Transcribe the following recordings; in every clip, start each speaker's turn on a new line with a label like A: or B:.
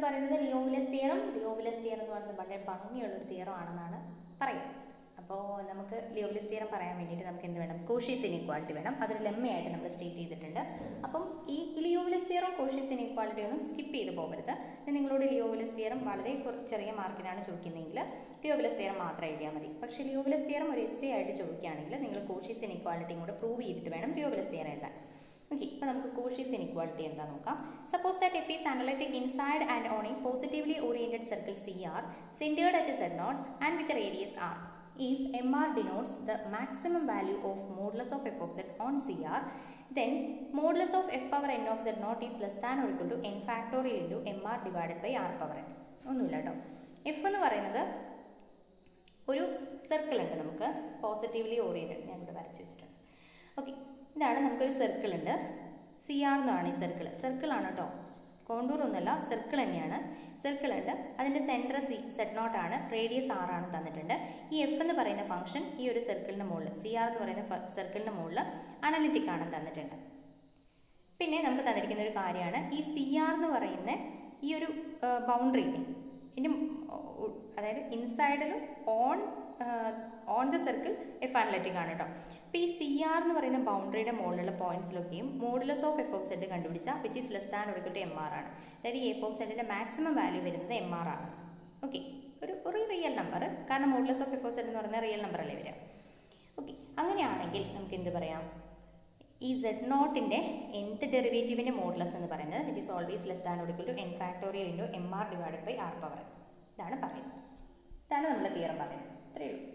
A: പറയുന്നത് ലിയോവിലസ് തിയറും ലിയോവിലസ് തിയർ എന്ന് പറയുന്നത് വളരെ ഭംഗിയുള്ളൊരു തിയറം ആണെന്നാണ് പറയുന്നത് അപ്പോൾ നമുക്ക് ലിയോവിലസ് തിയറം പറയാൻ വേണ്ടിയിട്ട് നമുക്ക് എന്ത് വേണം കോഷ്യസ് ഇനീക്വാളിറ്റി വേണം അതൊരു ലെമ്മയായിട്ട് നമ്മൾ സ്റ്റേറ്റ് ചെയ്തിട്ടുണ്ട് അപ്പം ഈ ലിയോവിലസ് തിയറും കോഷ്യസ് ഇനീക്വാളിറ്റി ഒന്നും സ്കിപ്പ് ചെയ്ത് പോകരുത് ഇനി നിങ്ങളോട് ലിയോവിലസ് തിയറം വളരെ കുറ- ചെറിയ മാർക്കിനാണ് ചോദിക്കുന്നതെങ്കിൽ ലിയോവിലസ് തിയറം മാത്രം എഴുതിയാൽ മതി പക്ഷേ ലിയോവിലസ് തിയറം ഒരു എസ് ആയിട്ട് ചോദിക്കുകയാണെങ്കിൽ നിങ്ങൾ കോഷ്യസ് ഇനീക്വാളിറ്റിയും കൂടെ പ്രൂവ് ചെയ്തിട്ട് വേണം ലിയോവിലസ് തിയറം എഴുതാൻ ഓക്കെ അപ്പോൾ നമുക്ക് കോഷ്യസ് ഇനിക്വാളിറ്റി എന്താ നോക്കാം suppose that F is analytic inside and on a positively oriented circle C R centred at Z naught and with radius R if mr denotes the maximum value of modulus of f of z on cr then modulus of f power n of z naught is less than or equal to n factorial into mr divided by r power n ഒന്നുമില്ല കേട്ടോ F എന്ന് പറയുന്നത് ഒരു circle ഉണ്ട് നമുക്ക് positively oriented ഞാൻ ഇവിടെ വരച്ച് വെച്ചിട്ടുണ്ട് ഓക്കെ ഇതാണ് നമുക്കൊരു സർക്കിൾ ഉണ്ട് സി ആർ എന്നാണ് ഈ സർക്കിൾ സർക്കിളാണ് കേട്ടോ കോണ്ടൂർ ഒന്നുമല്ല സർക്കിൾ തന്നെയാണ് സർക്കിൾ ഉണ്ട് അതിൻ്റെ സെൻറ്റർ സി സെറ്റ് നോട്ട് ആണ് റേഡിയസ് ആർ ആണ് തന്നിട്ടുണ്ട് ഈ എഫ് എന്ന് പറയുന്ന ഫംഗ്ഷൻ ഈ ഒരു സർക്കിളിൻ്റെ മുകളിൽ സി ആർ എന്ന് പറയുന്ന സർക്കിളിൻ്റെ മുകളിൽ അനലിറ്റിക് ആണ് തന്നിട്ടുണ്ട് പിന്നെ നമുക്ക് തന്നിരിക്കുന്ന ഒരു കാര്യമാണ് ഈ സി ആർ എന്ന് പറയുന്ന ഈ ഒരു ബൗണ്ടറി ഇതിൻ്റെ അതായത് ഇൻസൈഡിലും on on the circle F analytic ആണ് കേട്ടോ അപ്പോൾ ഈ സി ആർ എന്ന് പറയുന്ന ബൗണ്ടറിയുടെ മുകളിലുള്ള പോയിന്റ്സിലൊക്കെയും modulus of F of Z കണ്ടുപിടിച്ചാൽ which is less than or equal to M R ആണ് അതായത് ഈ എഫ് ഓഫ് സെഡിൻ്റെ മാക്സിമം വാല്യൂ വരുന്നത് എം ആർ ആണ് ഓക്കെ ഒരു ഒരു റിയൽ നമ്പർ കാരണം modulus of F of Z എന്ന് പറയുന്ന റിയൽ നമ്പർ അല്ലേ വരിക ഓക്കെ അങ്ങനെയാണെങ്കിൽ നമുക്ക് എന്ത് പറയാം ഈ സെഡ് നോട്ടിൻ്റെ nth ഡെറിവേറ്റീവിൻ്റെ മോഡുലസ് എന്ന് പറയുന്നത് which is always less than or equal to N factorial into M R divided by R power ഇതാണ് പറയുന്നത് ഇതാണ് നമ്മൾ തീരം പറയുന്നത് ഇത്രയേ ഉള്ളൂ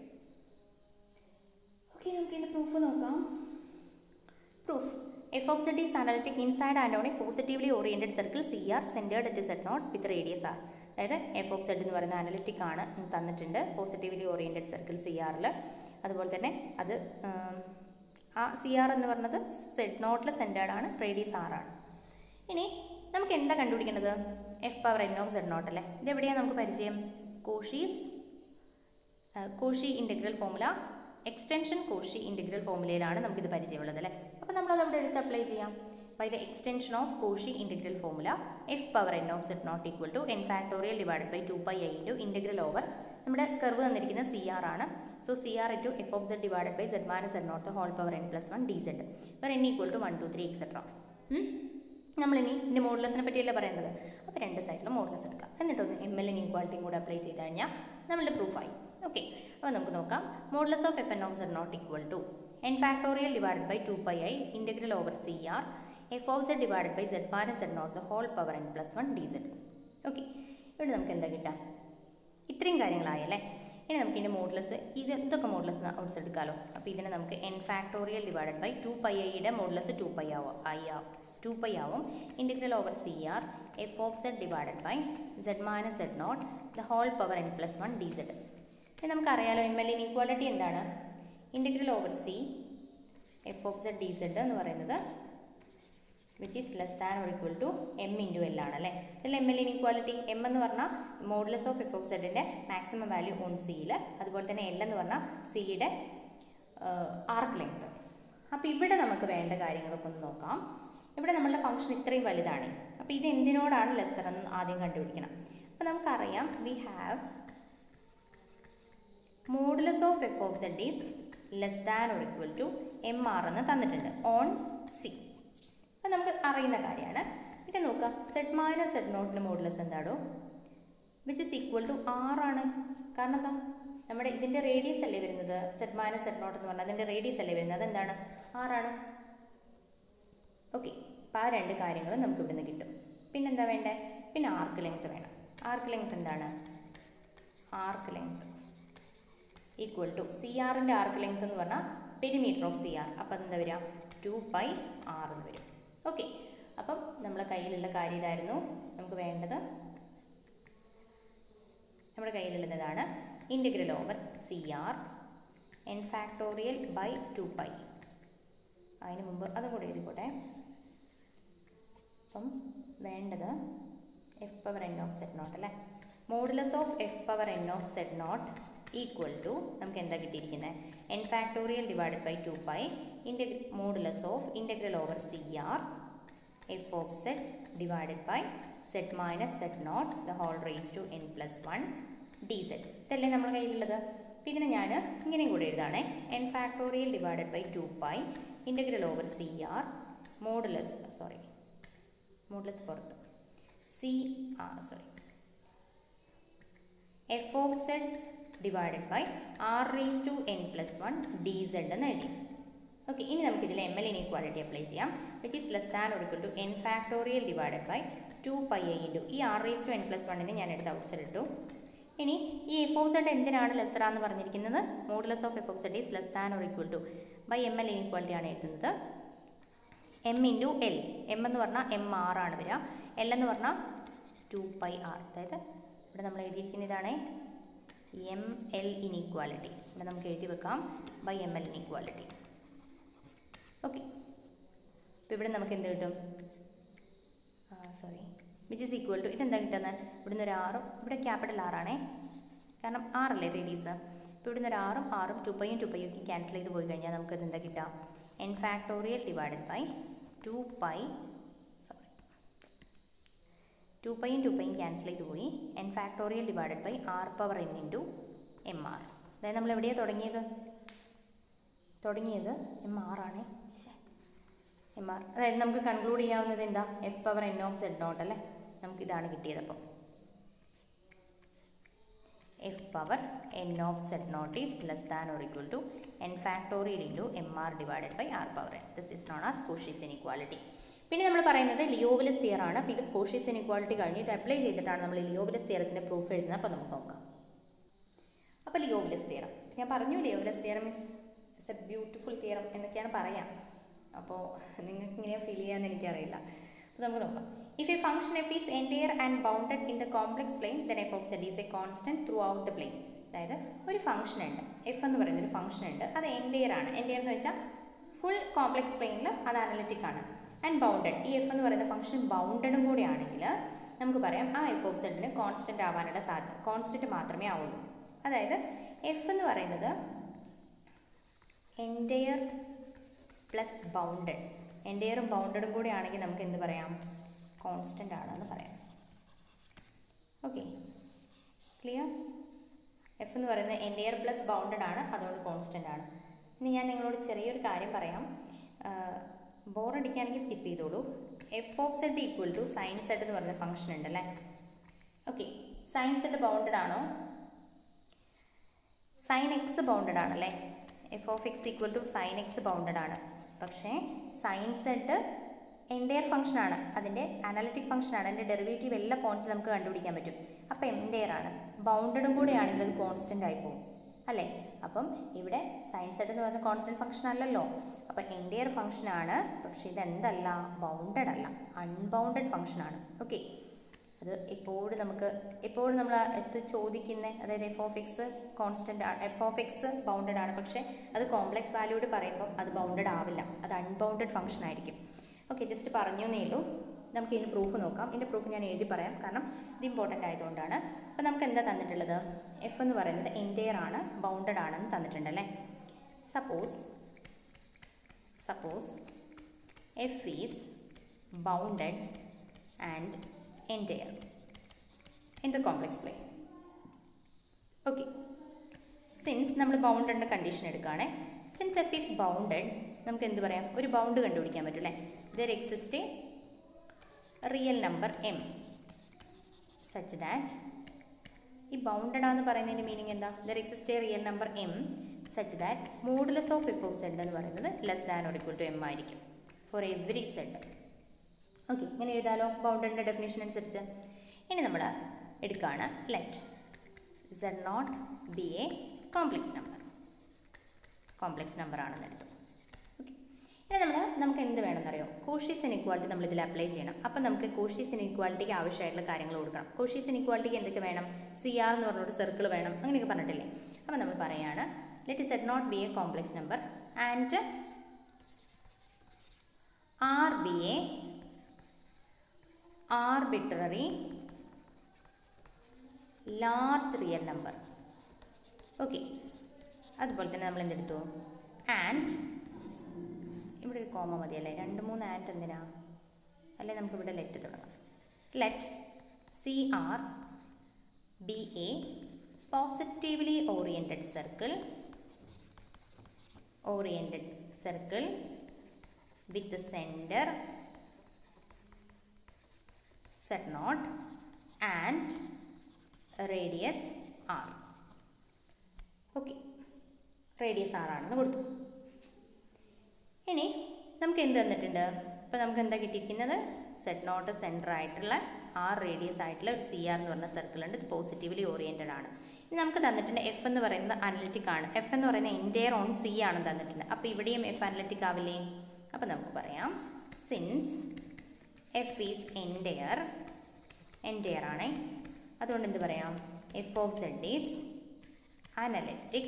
A: ഓക്കെ നമുക്ക് ഇതിൻ്റെ പ്രൂഫ് നോക്കാം proof F of Z is analytic inside and on a positively oriented circle C R centred at Z naught with radius R അതായത് എഫ് ഓഫ് സെഡ് എന്ന് പറയുന്ന അനലിറ്റിക് ആണ് തന്നിട്ടുണ്ട് പോസിറ്റീവ്ലി ഓറിയൻറ്റഡ് സർക്കിൾ സി ആറിൽ അതുപോലെ തന്നെ അത് ഉം, ആ സി ആർ എന്ന് പറയുന്നത് സെഡ് നോട്ടിൽ സെൻറ്റേർഡ് ആണ് റേഡിയസ് ആർ ആണ് ഇനി നമുക്ക് എന്താ കണ്ടുപിടിക്കേണ്ടത് F power N of Z not അല്ലേ ഇതെവിടെയാണ് നമുക്ക് പരിചയം Cauchy's Cauchy integral formula extension Cauchy integral ഫോമുലയിലാണ് നമുക്കിത് പരിചയമുള്ളത് അല്ലേ അപ്പോൾ നമ്മളത് അവിടെ എടുത്ത് അപ്ലൈ ചെയ്യാം by the extension of Cauchy integral formula F power N of set not equal to N factorial divide by two pi I into integral over നമ്മുടെ കർവ് തന്നിരിക്കുന്നത് സി ആർ ആണ് so C R into F of Z divide by Z minus Z naught whole power N plus one D Z where N equal to one two three etcetera നമ്മളിനി ഇതിൻ്റെ മോഡലസിനെ പറ്റിയല്ല പറയേണ്ടത് അപ്പോൾ രണ്ട് സൈഡിലും modulus എടുക്കാം എന്നിട്ടൊന്ന് എം എൽ എൻ ഈക്വാളിറ്റിയും കൂടെ അപ്ലൈ ചെയ്ത് കഴിഞ്ഞാൽ നമ്മളുടെ പ്രൂഫായി ഓക്കെ അപ്പോൾ നമുക്ക് നോക്കാം modulus of F N of Z naught equal to N factorial divide by two pi I integral over C R F of Z divide by Z minus Z naught the whole power N plus one D Z okay ഇവിടെ നമുക്ക് എന്താ കിട്ടാം ഇത്രയും കാര്യങ്ങളായല്ലേ ഇനി നമുക്ക് ഇതിൻ്റെ modulus ഇത് ഇതൊക്കെ മോഡലസ് ഔട്ട്സ് എടുക്കാമല്ലോ അപ്പോൾ ഇതിനെ നമുക്ക് N factorial divided by two pi ഐയുടെ മോഡലസ് ടു പൈ ആവും ഐ ആ ടു പൈ ആവും integral over C R F of Z divided by Z minus Z naught the whole power N plus one D Z ഇനി നമുക്കറിയാലോ M L inequality എന്താണ് integral over C F of Z D Z എന്ന് പറയുന്നത് which is less than or equal to M into L ആണ് അല്ലേ ഇതിൽ M L inequality M എന്ന് പറഞ്ഞാൽ മോഡുലസ് ഓഫ് എഫ് ഓഫ് സെഡിൻ്റെ മാക്സിമം വാല്യൂ ഓൺ സിയിൽ അതുപോലെ തന്നെ എൽ എന്ന് പറഞ്ഞാൽ സിയുടെ ആർക്ക് ലെങ്ത് അപ്പോൾ ഇവിടെ നമുക്ക് വേണ്ട കാര്യങ്ങളൊക്കെ ഒന്ന് നോക്കാം ഇവിടെ നമ്മളുടെ ഫംഗ്ഷൻ ഇത്രയും വലുതാണ് അപ്പോൾ ഇത് എന്തിനോടാണ് ലെസ്സർ എന്ന് ആദ്യം കണ്ടുപിടിക്കണം അപ്പോൾ നമുക്കറിയാം we have modulus of F of Z is less than or equal to M R എന്ന് തന്നിട്ടുണ്ട് ഓൺ സി അത് നമുക്ക് അറിയുന്ന കാര്യമാണ് പിന്നെ നോക്കുക സെഡ് മൈനസ് സെഡ് നോട്ടിന് മോഡുലസ് എന്താണോ വിച്ച് ഇസ് ഈക്വൽ ടു ആറാണ് കാരണം എന്താ നമ്മുടെ ഇതിൻ്റെ റേഡിയസ് അല്ലേ വരുന്നത് സെഡ് മൈനസ് സെഡ് നോട്ട് എന്ന് പറഞ്ഞാൽ അതിൻ്റെ റേഡിയസ് അല്ലേ വരുന്നത് അതെന്താണ് ആറാണ് ഓക്കെ അപ്പോൾ ആ രണ്ട് കാര്യങ്ങളും നമുക്ക് ഇവിടുന്ന് കിട്ടും പിന്നെന്താ വേണ്ടേ പിന്നെ ആർക്ക് ലെങ്ത് വേണം ആർക്ക് ലെങ്ത് എന്താണ് arc length equal to C ആറിൻ്റെ ആർക്ക് ലെങ്ത് എന്ന് പറഞ്ഞാൽ പെരിമീറ്റർ ഓഫ് സി ആർ അപ്പം എന്താ വരിക ടു പൈ ആർ എന്ന് വരും ഓക്കെ അപ്പം നമ്മളെ കയ്യിലുള്ള കാര്യം ഇതായിരുന്നു നമുക്ക് വേണ്ടത് നമ്മുടെ കയ്യിലുള്ളത് ഇതാണ് integral over C R N factorial by two pi അതിന് മുമ്പ് അതും കൂടെ എഴുതിക്കോട്ടെ അപ്പം വേണ്ടത് F power N of Z not അല്ലേ modulus of F power N of Z naught equal to നമുക്ക് എന്താ കിട്ടിയിരിക്കുന്നത് N factorial divided by two pi into modulus of integral over C R F of Z divided by Z minus Z naught the whole raise to N plus one D set ഇതല്ലേ നമ്മുടെ കയ്യിലുള്ളത് അപ്പം ഇതിനെ ഞാൻ ഇങ്ങനെയും കൂടി എഴുതാണേ N factorial divided by two pi integral over C R modulus sorry modulus പുറത്ത് സി ആ sorry F of Z divided by R raise to N plus one D Z എന്ന് എഴുതി ഓക്കെ ഇനി നമുക്ക് ഇതിൽ എം എൽ ഇനീക്വാലിറ്റി അപ്ലൈ ചെയ്യാം which is less than or equal to N factorial divided by two pi I into ഈ R raise to N plus വണ്ണിന് ഞാൻ എടുത്ത് ഔട്ട് സൈഡ് ഇട്ടു ഇനി ഈ എഫ് ഓഫ് സെഡ് എന്തിനാണ് ലെസറാന്ന് പറഞ്ഞിരിക്കുന്നത് modulus of F of Z is less than or equal to by M L inequality ആണ് എഴുതുന്നത് എം ഇൻറ്റു എൽ എം എന്ന് പറഞ്ഞാൽ എം ആർ ആണ് വരിക എൽ എന്ന് പറഞ്ഞാൽ ടു പൈ ആർ അതായത് ഇവിടെ നമ്മൾ എഴുതിയിരിക്കുന്ന ഇതാണ് എം എൽ ഇനീക്വാലിറ്റി ഇവിടെ നമുക്ക് എഴുതി വെക്കാം by M L inequality okay അപ്പോൾ ഇവിടെ നമുക്ക് എന്ത് കിട്ടും sorry which is equal to ഇതെന്താ കിട്ടുന്നത് ഇവിടുന്ന് ഒരു ആറും ഇവിടെ ക്യാപിറ്റൽ ആറാണേ കാരണം ആറല്ലേ റേഡീസ് അപ്പോൾ ഇവിടുന്ന് ഒരു ആറും ആറും ടു പൈയും ടു പൈയും ഒക്കെ ക്യാൻസൽ ചെയ്ത് പോയി കഴിഞ്ഞാൽ നമുക്കത് എന്താ കിട്ടുക n factorial divided by two pi sorry two പൈയും ടു പൈയും ക്യാൻസൽ ചെയ്ത് പോയി n factorial divided by R power n into M r അതായത് നമ്മൾ എവിടെയാണ് തുടങ്ങിയത് തുടങ്ങിയത് എം ആർ ആണ് എം ആർ അതായത് നമുക്ക് കൺക്ലൂഡ് ചെയ്യാവുന്നത് എന്താ f power N of Z not അല്ലേ നമുക്ക് ഇതാണ് കിട്ടിയത് അപ്പം f power N of Z nought is less than or equal to N factorial into M R divided by R power n this is known as Cauchy's inequality പിന്നെ നമ്മൾ പറയുന്നത് ലിയോവിലസ് തിയർ ആണ് അപ്പോൾ ഇത് കോഷീസ് ഇനിക്വാലിറ്റി കഴിഞ്ഞ് ഇത് അപ്ലൈ ചെയ്തിട്ടാണ് നമ്മൾ ലിയോവിലസ് തിയറത്തിൻ്റെ പ്രൂഫ് എഴുതുന്നത് അപ്പോൾ നമുക്ക് നോക്കാം അപ്പോൾ ലിയോവിലസ് തിയറം ഞാൻ പറഞ്ഞു Liouville's theorem is it's a beautiful theorem എന്നൊക്കെയാണ് പറയാം അപ്പോൾ നിങ്ങൾക്ക് ഇങ്ങനെയാണ് ഫീൽ ചെയ്യാമെന്ന് എനിക്കറിയില്ല അപ്പോൾ നമുക്ക് നോക്കാം if a function f is entire and bounded in the complex plane then f of Z is a constant throughout the plane അതായത് ഒരു ഫംഗ്ഷൻ ഉണ്ട് എഫ് എന്ന് പറയുന്ന ഒരു ഫംഗ്ഷൻ ഉണ്ട് അത് എൻഡിയർ ആണ് എൻഡിയർ എന്ന് വെച്ചാൽ ഫുൾ കോംപ്ലക്സ് പ്ലെയിനിൽ അത് അനലിറ്റിക് ആണ് ആൻഡ് ബൗണ്ടഡ് ഈ എഫ് എന്ന് പറയുന്ന ഫംഗ്ഷൻ ബൗണ്ടഡും കൂടി ആണെങ്കിൽ നമുക്ക് പറയാം ആ എഫ് ഓഫ് സെഡിന് കോൺസ്റ്റൻ്റ് ആവാനുള്ള സാധ്യത കോൺസ്റ്റൻറ്റ് മാത്രമേ ആവുള്ളൂ അതായത് എഫ് എന്ന് പറയുന്നത് എൻഡയർ പ്ലസ് ബൗണ്ടഡ് എൻഡയറും ബൗണ്ടഡും കൂടി ആണെങ്കിൽ നമുക്ക് എന്ത് പറയാം കോൺസ്റ്റൻ്റ് ആണെന്ന് പറയാം ഓക്കെ ക്ലിയർ എഫ് എന്ന് പറയുന്നത് എൻഡയർ പ്ലസ് ബൗണ്ടഡ് ആണ് അതുകൊണ്ട് കോൺസ്റ്റൻ്റ് ആണ് ഇനി ഞാൻ നിങ്ങളോട് ചെറിയൊരു കാര്യം പറയാം ബോറടിക്കുകയാണെങ്കിൽ സ്കിപ്പ് ചെയ്തോളൂ f of zed equal to sine zed എന്ന് പറയുന്ന ഫംഗ്ഷൻ ഉണ്ടല്ലേ ഓക്കെ സൈൻ സെഡ് ബൗണ്ടഡ് ആണോ സൈൻ എക്സ് ബൗണ്ടഡ് ആണല്ലേ f of x equal to sine x bounded ആണ് പക്ഷേ സൈൻ സെഡ് എൻഡയർ ഫംഗ്ഷൻ ആണ് അതിൻ്റെ അനാലിറ്റിക് ഫംഗ്ഷൻ ആണ് അതിൻ്റെ ഡെറിവേറ്റീവ് എല്ലാ പോയിന്റ്സും നമുക്ക് കണ്ടുപിടിക്കാൻ പറ്റും അപ്പോൾ എൻഡയർ ആണ് ബൗണ്ടഡും കൂടെ ആണെങ്കിൽ അത് കോൺസ്റ്റൻ്റ് ആയി പോകും അല്ലേ അപ്പം ഇവിടെ സൈൻ സെഡ് എന്ന് പറയുന്ന കോൺസ്റ്റൻറ്റ് ഫംഗ്ഷൻ അല്ലല്ലോ അപ്പോൾ എൻഡയർ ഫംഗ്ഷൻ ആണ് പക്ഷേ ഇതെന്തല്ല ബൗണ്ടഡ് അല്ല അൺബൗണ്ടഡ് ഫംഗ്ഷൻ ആണ് ഓക്കെ അത് എപ്പോഴും നമുക്ക് എപ്പോഴും നമ്മൾ എടുത്ത് ചോദിക്കുന്ന അതായത് എഫ് ഓഫ് എക്സ് കോൺസ്റ്റൻ്റ് ആണ് എഫ് ഓഫ് എക്സ് ബൗണ്ടഡ് ആണ് പക്ഷേ അത് കോംപ്ലക്സ് വാല്യൂഡ് പറയുമ്പോൾ അത് ബൗണ്ടഡ് ആവില്ല അത് അൺബൗണ്ടഡ് ഫംഗ്ഷൻ ആയിരിക്കും ഓക്കെ ജസ്റ്റ് പറഞ്ഞു എന്നേ ഉള്ളൂ നമുക്ക് ഇതിന് പ്രൂഫ് നോക്കാം ഇതിൻ്റെ പ്രൂഫ് ഞാൻ എഴുതി പറയാം കാരണം ഇത് ഇമ്പോർട്ടൻ്റ് ആയതുകൊണ്ടാണ് അപ്പോൾ നമുക്ക് എന്താ തന്നിട്ടുള്ളത് എഫ് എന്ന് പറയുന്നത് എൻറ്റയർ ആണ് ബൗണ്ടഡ് ആണെന്ന് തന്നിട്ടുണ്ടല്ലേ suppose suppose f is bounded and entire in the complex plane okay since നമ്മൾ ബൗണ്ടഡിൻ്റെ കണ്ടീഷൻ എടുക്കുകയാണെ സിൻസ് എഫ് ഈസ് ബൗണ്ടഡ് നമുക്ക് എന്ത് പറയാം ഒരു ബൗണ്ട് കണ്ടുപിടിക്കാൻ പറ്റും അല്ലേ there exist a real number m such that ഈ ബൗണ്ടഡ് ആണെന്ന് പറയുന്നതിൻ്റെ മീനിങ് എന്താ there exist a real number m such that modulus of F of Z എന്ന് പറയുന്നത് less than or equal to m ആയിരിക്കും ഫോർ എവറി സെഡ് ഓക്കെ ഇങ്ങനെ എഴുതാലോ ബൗണ്ടറിൻ്റെ ഡെഫിനേഷൻ അനുസരിച്ച് ഇനി നമ്മൾ എടുക്കുകയാണ് let zed nought be a complex number complex number ആണെന്ന് എടുത്തു ഓക്കെ ഇനി നമ്മൾ നമുക്ക് എന്ത് വേണമെന്നറിയോ കോഷീസ് ഇനിക്വാളിറ്റി നമ്മൾ ഇതിൽ അപ്ലൈ ചെയ്യണം അപ്പം നമുക്ക് കോഷീസ് ഇനിക്വാളിറ്റിക്ക് ആവശ്യമായിട്ടുള്ള കാര്യങ്ങൾ കൊടുക്കണം കോഷീസ് ഇനിക്വാളിറ്റിക്ക് എന്തൊക്കെ വേണം സി ആർ എന്ന് പറഞ്ഞൊരു സർക്കിൾ വേണം അങ്ങനെയൊക്കെ പറഞ്ഞിട്ടില്ലേ അപ്പം നമ്മൾ പറയുകയാണ് let zed nought be a complex number and r be a arbitrary large real number okay അതുപോലെ തന്നെ നമ്മൾ എന്തെടുത്തു ആൻഡ് കോമ മതിയല്ലേ രണ്ട് മൂന്ന് ആൻഡ് എന്തിനാ അല്ലെ നമുക്ക് ഇവിടെ ലെറ്റ് തുടങ്ങാം let c r be a positively oriented circle oriented circle with centre zed nought and radius r okay radius r ആണെന്ന് കൊടുത്തു ഇനി നമുക്ക് എന്ത് തന്നിട്ടുണ്ട് ഇപ്പോൾ നമുക്ക് എന്താ കിട്ടിയിരിക്കുന്നത് സെറ്റ് നോട്ട് സെൻറ്റർ ആയിട്ടുള്ള ആർ റേഡിയസ് ആയിട്ടുള്ള ഒരു സി ആർ എന്ന് പറഞ്ഞ സർക്കിൾ ഉണ്ട് ഇത് പോസിറ്റീവ്ലി ഓറിയൻറ്റഡ് ആണ് ഇനി നമുക്ക് തന്നിട്ടുണ്ട് എഫ് എന്ന് പറയുന്നത് അനലിറ്റിക് ആണ് എഫ് എന്ന് പറയുന്നത് എൻറ്റയർ ഓൺ സി ആണ് തന്നിട്ടുണ്ട് അപ്പോൾ ഇവിടെയും എഫ് അനലിറ്റിക് ആവില്ലേ അപ്പോൾ നമുക്ക് പറയാം since f is entire entire ആണേ അതുകൊണ്ട് എന്ത് പറയാം f of Z is analytic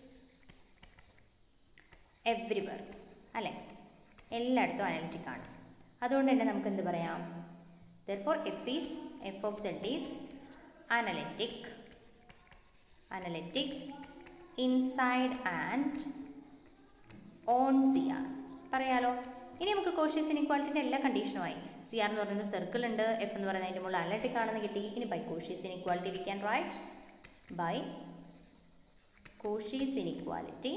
A: everywhere അല്ലേ എല്ലായിടത്തും അനലിറ്റിക് ആണ് അതുകൊണ്ട് തന്നെ നമുക്ക് എന്ത് പറയാം therefore f is f of Z is analytic analytic inside and on c r പറയാലോ ഇനി നമുക്ക് കോഷ്യസ് ഇനിക്വാളിറ്റിൻ്റെ എല്ലാ കണ്ടീഷനുമായി സി ആർ എന്ന് പറയുന്ന സർക്കിൾ ഉണ്ട് എഫ് എന്ന് പറയുന്നത് അതിൻ്റെ മുകളിൽ അനലറ്റിക് ആണെന്ന് കിട്ടി ഇനി by Cauchy's inequality we can write by Cauchy's inequality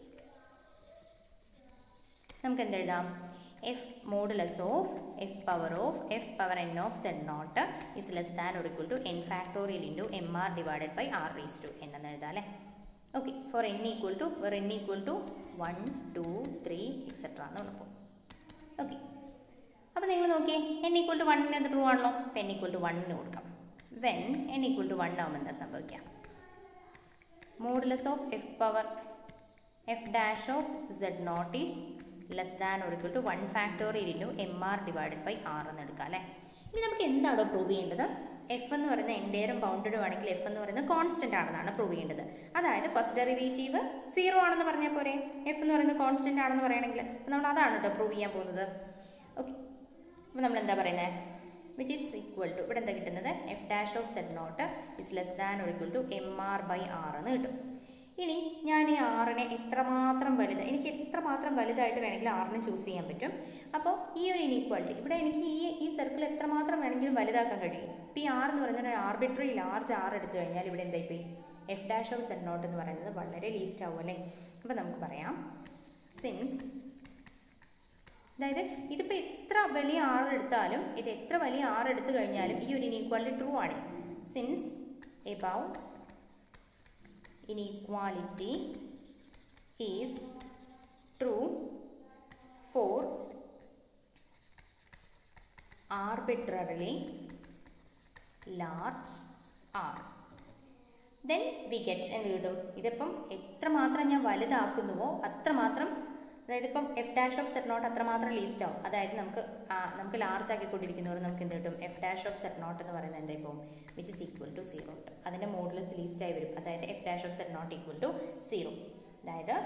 A: നമുക്ക് എന്തെഴുതാം f modulus of F power of F power N of Z nought is less than or equal two N factorial into M R divided by R raise to എന്നെന്ന് എഴുതാം അല്ലേ okay for n equal to where n equal to one two three etcetera എന്ന് ഉള്ളപ്പോൾ okay അപ്പോൾ നിങ്ങൾ നോക്കിയേ N equal to വണ്ണിന് എന്ത് ട്രൂ ആണല്ലോ അപ്പോൾ എൻ ഈക്വൽ ടു വണ്ണിന് കൊടുക്കാം when n equal to one ആകുമ്പോൾ എന്താ സംഭവിക്കാം modulus of F power f dash of Z nought is less than or equal two one factorial into M R divided by r എന്ന് എടുക്കാം അല്ലേ ഇനി നമുക്ക് എന്താണോ പ്രൂവ് ചെയ്യേണ്ടത് എഫ് എന്ന് പറയുന്ന എൻ്റെയറും ബൗണ്ടഡും ആണെങ്കിൽ എഫ് എന്ന് പറയുന്നത് കോൺസ്റ്റൻ്റ് ആണെന്നാണ് പ്രൂവ് ചെയ്യേണ്ടത് അതായത് ഫസ്റ്റ് ഡെറിവേറ്റീവ് സീറോ ആണെന്ന് പറഞ്ഞാൽ പോരെ എഫ് എന്ന് പറയുന്നത് കോൺസ്റ്റൻ്റ് ആണെന്ന് പറയണമെങ്കിൽ അപ്പോൾ നമ്മൾ അതാണ് കേട്ടോ പ്രൂവ് ചെയ്യാൻ പോകുന്നത് ഓക്കെ അപ്പോൾ നമ്മൾ എന്താ പറയുന്നത് വിച്ച് ഈസ് ഈക്വൽ ടു ഇവിടെ എന്താ കിട്ടുന്നത് f dash of Z nought is less than or equal to M r by r എന്ന് കിട്ടും ഇനി ഞാൻ ഈ ആറിനെ എത്രമാത്രം വലുത് എനിക്ക് എത്രമാത്രം വലുതായിട്ട് വേണമെങ്കിൽ ആറിനെ ചൂസ് ചെയ്യാൻ പറ്റും അപ്പോൾ ഈ ഒരു ഇനീക്വാളിറ്റി ഇവിടെ എനിക്ക് ഈ ഈ സർക്കിൾ എത്രമാത്രം വേണമെങ്കിലും വലുതാക്കാൻ കഴിയും ഇപ്പോൾ ഈ ആർ എന്ന് പറയുന്നത് ഒരു ആർബിട്രറി ലാർജ് ആർ എടുത്തു കഴിഞ്ഞാൽ ഇവിടെ എന്തായിപ്പോയി f dash of Z nought എന്ന് പറയുന്നത് വളരെ ലീസ്റ്റ് ആവും അല്ലേ അപ്പോൾ നമുക്ക് പറയാം സിൻസ് അതായത് ഇതിപ്പോൾ എത്ര വലിയ ആർ എടുത്താലും ഇത് എത്ര വലിയ ആർ എടുത്തു കഴിഞ്ഞാലും ഈ ഒരു ഇനീക്വാളിറ്റി ട്രൂ ആണ് since above inequality is true for arbitrarily large r then we get എന്ത് കിട്ടും ഇതിപ്പം എത്രമാത്രം ഞാൻ വലുതാക്കുന്നുവോ അത്രമാത്രം അതായത് ഇപ്പം f dash of set nought അത്രമാത്രം ലീസ്റ്റ് ആവും അതായത് നമുക്ക് ആ, നമുക്ക് ലാർജ് ആക്കിക്കൊണ്ടിരിക്കുന്നവർ നമുക്ക് എന്ത് കിട്ടും f dash of set nought എന്ന് പറയുന്നത് എന്താ ഇപ്പം which is equal to zero അതിൻ്റെ മോഡലസ് ലീസ്റ്റ് ആയി വരും അതായത് f dash of set not equal to zero അതായത്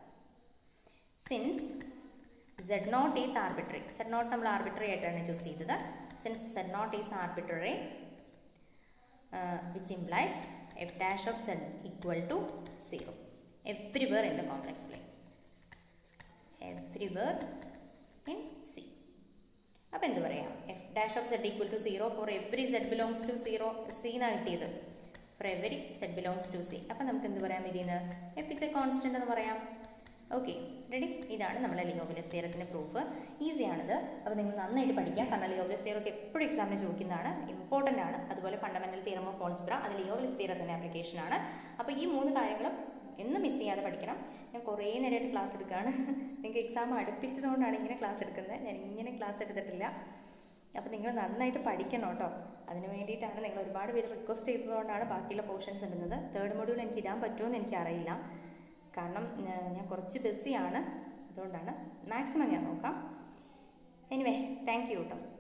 A: since zed nought is arbitrary zed nought നമ്മൾ ആർബിട്രറി ആയിട്ടാണ് ചൂസ് ചെയ്തത് since zed nought is arbitrary which implies f dash of zed equal to zero everywhere in the complex plane everywhere in c അപ്പോൾ എന്ത് പറയാം F dash of zed equal to zero for every zed belongs to zero c എന്നാണ് കിട്ടിയത് for every zed belongs to c അപ്പോൾ നമുക്ക് എന്ത് പറയാം ഇതിൽ നിന്ന് എഫ് ഇസ് എ കോൺസ്റ്റൻ്റ് എന്ന് പറയാം ഓക്കെ റെഡി ഇതാണ് നമ്മുടെ ലിയോബിലസ് തിയറത്തിൻ്റെ പ്രൂഫ് ഈസിയാണിത് അപ്പോൾ നിങ്ങൾ നന്നായിട്ട് പഠിക്കാം കാരണം ലിയോബിലസ് തിയറൊക്കെ എപ്പോഴും എക്സാമിന് ചോദിക്കുന്നതാണ് ഇമ്പോർട്ടൻ്റ് ആണ് അതുപോലെ ഫണ്ടമെൻ്റൽ തിയറം ഓഫ് ഓൾസ്ബ്ര അത് ലിയോബിലസ് തിയറത്തിൻ്റെ ആപ്ലിക്കേഷനാണ് അപ്പോൾ ഈ മൂന്ന് കാര്യങ്ങളും എന്നും മിസ് ചെയ്യാതെ പഠിക്കണം ഞാൻ കുറേ നേരമായിട്ട് ക്ലാസ് എടുക്കുകയാണ് നിങ്ങൾക്ക് എക്സാം അടുപ്പിച്ചതുകൊണ്ടാണ് ഇങ്ങനെ ക്ലാസ് എടുക്കുന്നത് ഞാൻ ഇങ്ങനെ ക്ലാസ് എടുത്തിട്ടില്ല അപ്പോൾ നിങ്ങൾ നന്നായിട്ട് പഠിക്കണം കേട്ടോ അതിന് വേണ്ടിയിട്ടാണ് നിങ്ങൾ ഒരുപാട് പേര് റിക്വസ്റ്റ് ചെയ്തതുകൊണ്ടാണ് ബാക്കിയുള്ള പോർഷൻസ് ഇടുന്നത് തേർഡ് മൊഡ്യൂൾ എനിക്ക് ഇടാൻ പറ്റുമെന്ന് എനിക്കറിയില്ല കാരണം ഞാൻ ഞാൻ കുറച്ച് ബിസിയാണ് അതുകൊണ്ടാണ് മാക്സിമം ഞാൻ നോക്കാം എനിവേ താങ്ക് യു കേട്ടോ